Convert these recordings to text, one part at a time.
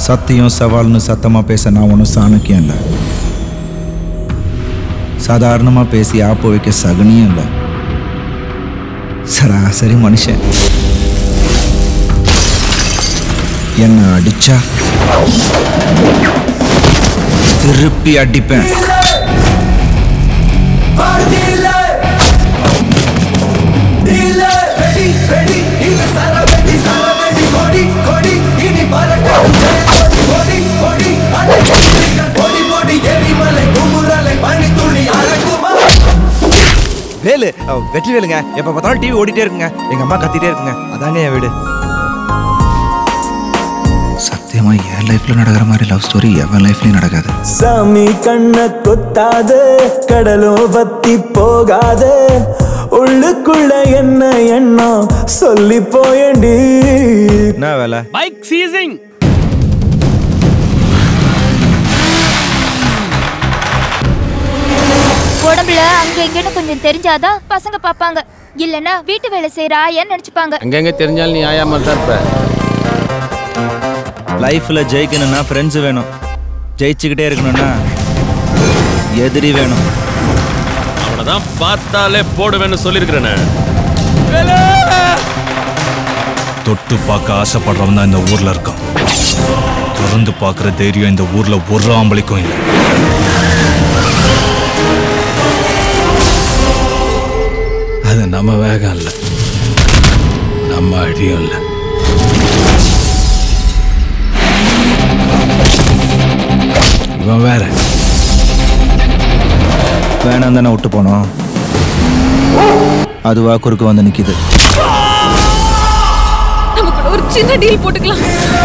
சத்தியம் சவால்னு சத்தமாக பேச நான் ஒன்றும் சாணக்கியம் இல்லை சாதாரணமாக பேசி ஆப்பு வைக்க சகுனியும் இல்லை சராசரி மனுஷன் என்ன அடிச்சா திருப்பி அடிப்பேன் வேலு அஹ், வெற்றி வேலுங்க எப்ப பார்த்தாலும் டிவி ஓடிட்டே இருக்குங்க எங்க அம்மா கத்திட்டே இருக்குங்க அதாங்க என் வீடு சத்தியமா என் லைஃப்ல நடக்கிற மாதிரி லவ் ஸ்டோரி எவன் லைஃப்லயும் நடக்காது சாமி கண்ண கொத்தாத கடலும் வத்தி போகாத உள்ளுக்குள்ள என்ன எண்ணம் சொல்லி போயண்டி என்ன வேலை பைக் சீசிங் உடம்புல அங்க இங்கன்னு கொஞ்சம் தெரிஞ்சாதான் பசங்க பாப்பாங்க இல்லனா வீட்டு வேலை செய்யற ஆயான்னு நினைச்சுப்பாங்க அங்கங்க தெரிஞ்சாலும் நீ ஆயா மாதிரி தான் இருப்ப லைஃப்ல ஜெயிக்கணும்னா ஃப்ரெண்ட்ஸ் வேணும் ஜெயிச்சுக்கிட்டே இருக்கணும்னா எதிரி வேணும் அவனை தான் பார்த்தாலே போடுவேன்னு சொல்லியிருக்கிறேனே தொட்டு பார்க்க ஆசைப்படுறவன் தான் இந்த ஊர்ல இருக்கான் திறந்து பார்க்குற தைரியம் இந்த ஊர்ல ஒரு ஆம்பளைக்கும் இல்லை அது நம்ம வேகம் இல்லை நம்ம அடியும் இல்லை இவன் வேற வேணாம் தானே விட்டு போனோம் அதுவா குறுக்கு வந்து நிக்குது நமக்கு ஒரு சின்ன டீல் போட்டுக்கலாம்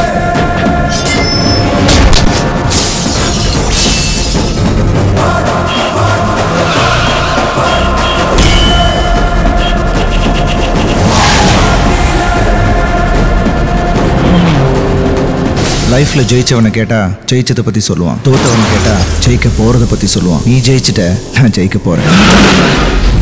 லைஃப்ல ஜெயிச்சவனை கேட்டா ஜெயிச்சதை பத்தி சொல்லுவான் தோத்தவனை கேட்டா ஜெயிக்க போறத பத்தி சொல்லுவான் நீ ஜெயிச்சிட்ட நான் ஜெயிக்க போறேன்